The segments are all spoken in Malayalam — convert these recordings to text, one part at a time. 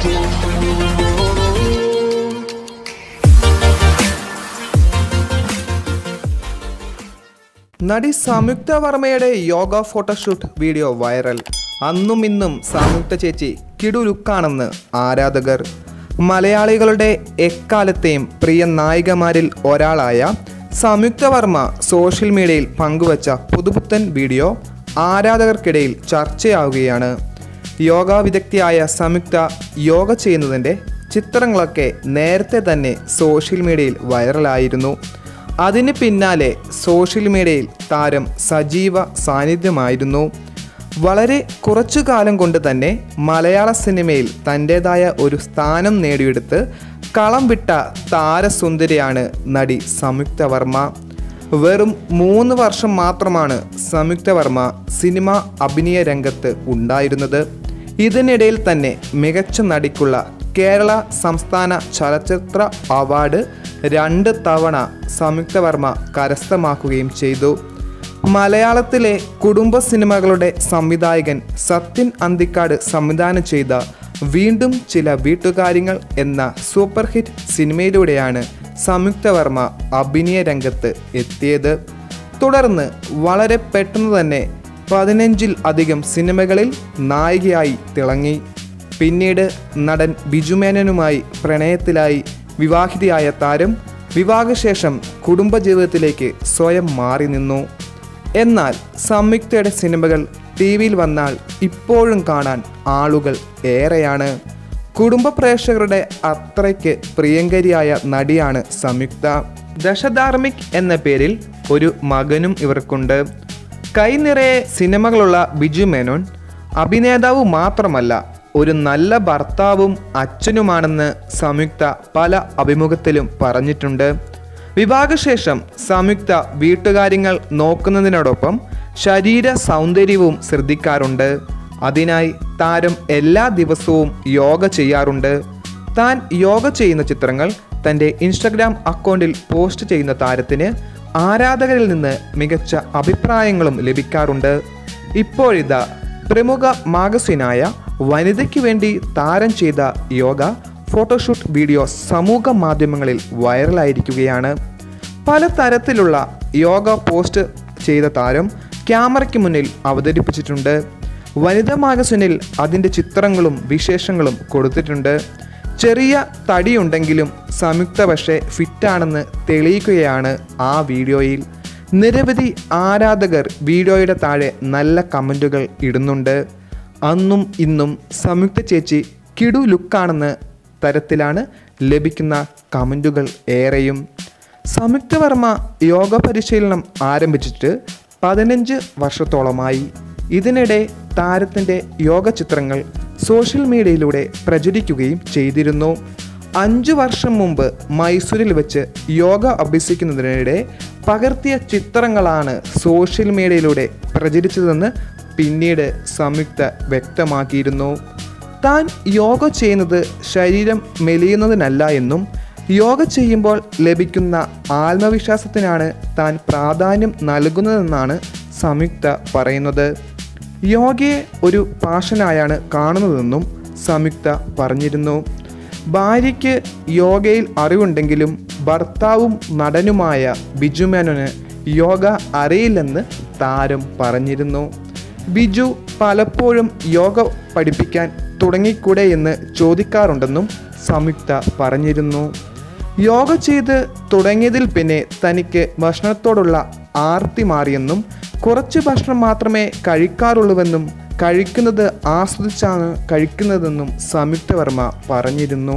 നടി സംയുക്ത വർമ്മയുടെ യോഗ ഫോട്ടോഷൂട്ട് വീഡിയോ വൈറൽ അന്നും ഇന്നും സംയുക്ത ചേച്ചി കിടു ലുക്കാണെന്ന് ആരാധകർ മലയാളികളുടെ എക്കാലത്തെയും പ്രിയ നായികമാരിൽ ഒരാളായ സംയുക്ത വർമ്മ സോഷ്യൽ മീഡിയയിൽ പങ്കുവച്ച പുതുപുത്തൻ വീഡിയോ ആരാധകർക്കിടയിൽ ചർച്ചയാവുകയാണ് യോഗ വിദഗ്ധയായ സംയുക്ത യോഗ ചെയ്യുന്നതിൻ്റെ ചിത്രങ്ങളൊക്കെ നേരത്തെ തന്നെ സോഷ്യൽ മീഡിയയിൽ വൈറലായിരുന്നു അതിന് പിന്നാലെ സോഷ്യൽ മീഡിയയിൽ താരം സജീവ സാന്നിധ്യമായിരുന്നു വളരെ കുറച്ചു കാലം കൊണ്ട് തന്നെ മലയാള സിനിമയിൽ തൻ്റേതായ ഒരു സ്ഥാനം നേടിയെടുത്ത് കളം വിട്ട താരസുന്ദരിയാണ് നടി സംയുക്ത വർമ്മ വെറും മൂന്ന് വർഷം മാത്രമാണ് സംയുക്ത വർമ്മ സിനിമ അഭിനയ രംഗത്ത് ഉണ്ടായിരുന്നത് ഇതിനിടയിൽ തന്നെ മികച്ച നടിക്കുള്ള കേരള സംസ്ഥാന ചലച്ചിത്ര അവാർഡ് രണ്ട് തവണ സംയുക്ത വർമ്മ കരസ്ഥമാക്കുകയും ചെയ്തു മലയാളത്തിലെ കുടുംബ സിനിമകളുടെ സംവിധായകൻ സത്യൻ അന്തിക്കാട് സംവിധാനം ചെയ്ത വീണ്ടും ചില വീട്ടുകാര്യങ്ങൾ എന്ന സൂപ്പർ ഹിറ്റ് സിനിമയിലൂടെയാണ് സംയുക്ത വർമ്മ അഭിനയ രംഗത്ത് എത്തിയത് തുടർന്ന് വളരെ പെട്ടെന്ന് തന്നെ പതിനഞ്ചിൽ അധികം സിനിമകളിൽ നായികയായി തിളങ്ങി പിന്നീട് നടൻ ബിജുമേനനുമായി പ്രണയത്തിലായി വിവാഹിതയായ താരം വിവാഹശേഷം കുടുംബജീവിതത്തിലേക്ക് സ്വയം മാറി നിന്നു എന്നാൽ സംയുക്തയുടെ സിനിമകൾ ടി വിയിൽ വന്നാൽ ഇപ്പോഴും കാണാൻ ആളുകൾ ഏറെയാണ് കുടുംബ പ്രേക്ഷകരുടെ അത്രയ്ക്ക് പ്രിയങ്കരിയായ നടിയാണ് സംയുക്ത ദശധാർമിക് എന്ന പേരിൽ ഒരു മകനും ഇവർക്കുണ്ട് കൈനിറയെ സിനിമകളുള്ള ബിജു മേനോൻ അഭിനേതാവ് മാത്രമല്ല ഒരു നല്ല ഭർത്താവും അച്ഛനുമാണെന്ന് സംയുക്ത പല അഭിമുഖത്തിലും പറഞ്ഞിട്ടുണ്ട് വിവാഹശേഷം സംയുക്ത വീട്ടുകാര്യങ്ങൾ നോക്കുന്നതിനോടൊപ്പം ശരീര സൗന്ദര്യവും ശ്രദ്ധിക്കാറുണ്ട് അതിനായി താരം എല്ലാ ദിവസവും യോഗ ചെയ്യാറുണ്ട് താൻ യോഗ ചെയ്യുന്ന ചിത്രങ്ങൾ തൻ്റെ ഇൻസ്റ്റഗ്രാം അക്കൗണ്ടിൽ പോസ്റ്റ് ചെയ്യുന്ന താരത്തിന് ആരാധകരിൽ നിന്ന് മികച്ച അഭിപ്രായങ്ങളും ലഭിക്കാറുണ്ട് ഇപ്പോഴിതാ പ്രമുഖ മാഗസിനായ വനിതയ്ക്ക് വേണ്ടി താരം ചെയ്ത യോഗ ഫോട്ടോഷൂട്ട് വീഡിയോ സമൂഹ മാധ്യമങ്ങളിൽ വൈറലായിരിക്കുകയാണ് പല തരത്തിലുള്ള യോഗ പോസ്റ്റ് ചെയ്ത താരം ക്യാമറയ്ക്ക് മുന്നിൽ അവതരിപ്പിച്ചിട്ടുണ്ട് വനിതാ മാഗസിനിൽ അതിൻ്റെ ചിത്രങ്ങളും വിശേഷങ്ങളും കൊടുത്തിട്ടുണ്ട് ചെറിയ തടിയുണ്ടെങ്കിലും സംയുക്ത പക്ഷേ ഫിറ്റാണെന്ന് തെളിയിക്കുകയാണ് ആ വീഡിയോയിൽ നിരവധി ആരാധകർ വീഡിയോയുടെ താഴെ നല്ല കമൻറ്റുകൾ ഇടുന്നുണ്ട് അന്നും ഇന്നും സംയുക്ത ചേച്ചി കിടു ലുക്കാണെന്ന് തരത്തിലാണ് ലഭിക്കുന്ന കമൻറ്റുകൾ ഏറെയും സംയുക്ത വർമ്മ യോഗ പരിശീലനം ആരംഭിച്ചിട്ട് പതിനഞ്ച് വർഷത്തോളമായി ഇതിനിടെ താരത്തിൻ്റെ യോഗ ചിത്രങ്ങൾ സോഷ്യൽ മീഡിയയിലൂടെ പ്രചരിക്കുകയും ചെയ്തിരുന്നു അഞ്ചു വർഷം മുമ്പ് മൈസൂരിൽ വെച്ച് യോഗ അഭ്യസിക്കുന്നതിനിടെ പകർത്തിയ ചിത്രങ്ങളാണ് സോഷ്യൽ മീഡിയയിലൂടെ പ്രചരിച്ചതെന്ന് പിന്നീട് സംയുക്ത വ്യക്തമാക്കിയിരുന്നു താൻ യോഗ ചെയ്യുന്നത് ശരീരം മെലിയുന്നതിനല്ല എന്നും യോഗ ചെയ്യുമ്പോൾ ലഭിക്കുന്ന ആത്മവിശ്വാസത്തിനാണ് താൻ പ്രാധാന്യം നൽകുന്നതെന്നാണ് സംയുക്ത പറയുന്നത് യോഗയെ ഒരു പാഷനായാണ് കാണുന്നതെന്നും സംയുക്ത പറഞ്ഞിരുന്നു ഭാര്യയ്ക്ക് യോഗയിൽ അറിവുണ്ടെങ്കിലും ഭർത്താവും നടനുമായ ബിജുമേനോന് യോഗ അറിയില്ലെന്ന് താരം പറഞ്ഞിരുന്നു ബിജു പലപ്പോഴും യോഗ പഠിപ്പിക്കാൻ തുടങ്ങിക്കൂടെ എന്ന് ചോദിക്കാറുണ്ടെന്നും സംയുക്ത പറഞ്ഞിരുന്നു യോഗ ചെയ്ത് തുടങ്ങിയതിൽ പിന്നെ തനിക്ക് ഭക്ഷണത്തോടുള്ള ആർത്തി മാറിയെന്നും കുറച്ച് ഭക്ഷണം മാത്രമേ കഴിക്കാറുള്ളൂവെന്നും കഴിക്കുന്നത് ആസ്വദിച്ചാണ് കഴിക്കുന്നതെന്നും സംയുക്ത വർമ്മ പറഞ്ഞിരുന്നു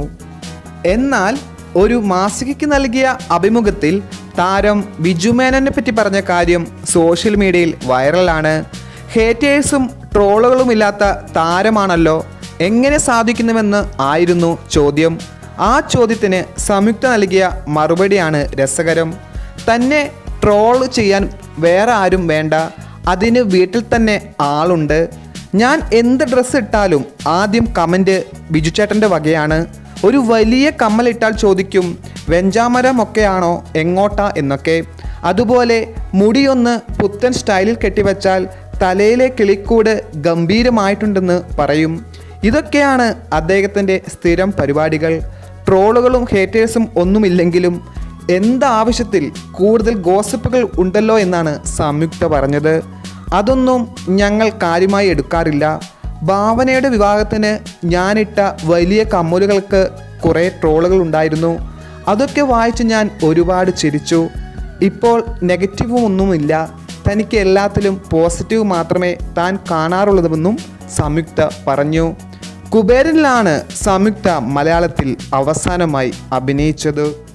എന്നാൽ ഒരു മാസികയ്ക്ക് നൽകിയ അഭിമുഖത്തിൽ താരം ബിജുമേനനെ പറ്റി പറഞ്ഞ കാര്യം സോഷ്യൽ മീഡിയയിൽ വൈറലാണ് ഹേറ്റേഴ്സും ട്രോളുകളും ഇല്ലാത്ത താരമാണല്ലോ എങ്ങനെ സാധിക്കുന്നുവെന്ന് ആയിരുന്നു ചോദ്യം ആ ചോദ്യത്തിന് സംയുക്ത നൽകിയ മറുപടിയാണ് രസകരം തന്നെ ട്രോൾ ചെയ്യാൻ വേറെ ആരും വേണ്ട അതിന് വീട്ടിൽ തന്നെ ആളുണ്ട് ഞാൻ എന്ത് ഡ്രസ്സ് ഇട്ടാലും ആദ്യം കമൻറ്റ് ബിജുചേട്ടൻ്റെ വകയാണ് ഒരു വലിയ കമ്മലിട്ടാൽ ചോദിക്കും വെഞ്ചാമരമൊക്കെയാണോ എങ്ങോട്ടാ എന്നൊക്കെ അതുപോലെ മുടിയൊന്ന് പുത്തൻ സ്റ്റൈലിൽ കെട്ടിവെച്ചാൽ തലയിലെ കിളിക്കൂട് ഗംഭീരമായിട്ടുണ്ടെന്ന് പറയും ഇതൊക്കെയാണ് അദ്ദേഹത്തിൻ്റെ സ്ഥിരം പരിപാടികൾ ട്രോളുകളും ഹേറ്റേഴ്സും ഒന്നുമില്ലെങ്കിലും എന്താവശ്യത്തിൽ കൂടുതൽ ഗോസിപ്പുകൾ ഉണ്ടല്ലോ എന്നാണ് സംയുക്ത പറഞ്ഞത് അതൊന്നും ഞങ്ങൾ കാര്യമായി എടുക്കാറില്ല ഭാവനയുടെ വിവാഹത്തിന് ഞാനിട്ട വലിയ കമ്മലുകൾക്ക് കുറേ ട്രോളുകൾ ഉണ്ടായിരുന്നു അതൊക്കെ വായിച്ച് ഞാൻ ഒരുപാട് ചിരിച്ചു ഇപ്പോൾ നെഗറ്റീവും ഒന്നുമില്ല തനിക്ക് എല്ലാത്തിലും പോസിറ്റീവ് മാത്രമേ താൻ കാണാറുള്ളതുമെന്നും സംയുക്ത പറഞ്ഞു കുബേരനിലാണ് സംയുക്ത മലയാളത്തിൽ അവസാനമായി അഭിനയിച്ചത്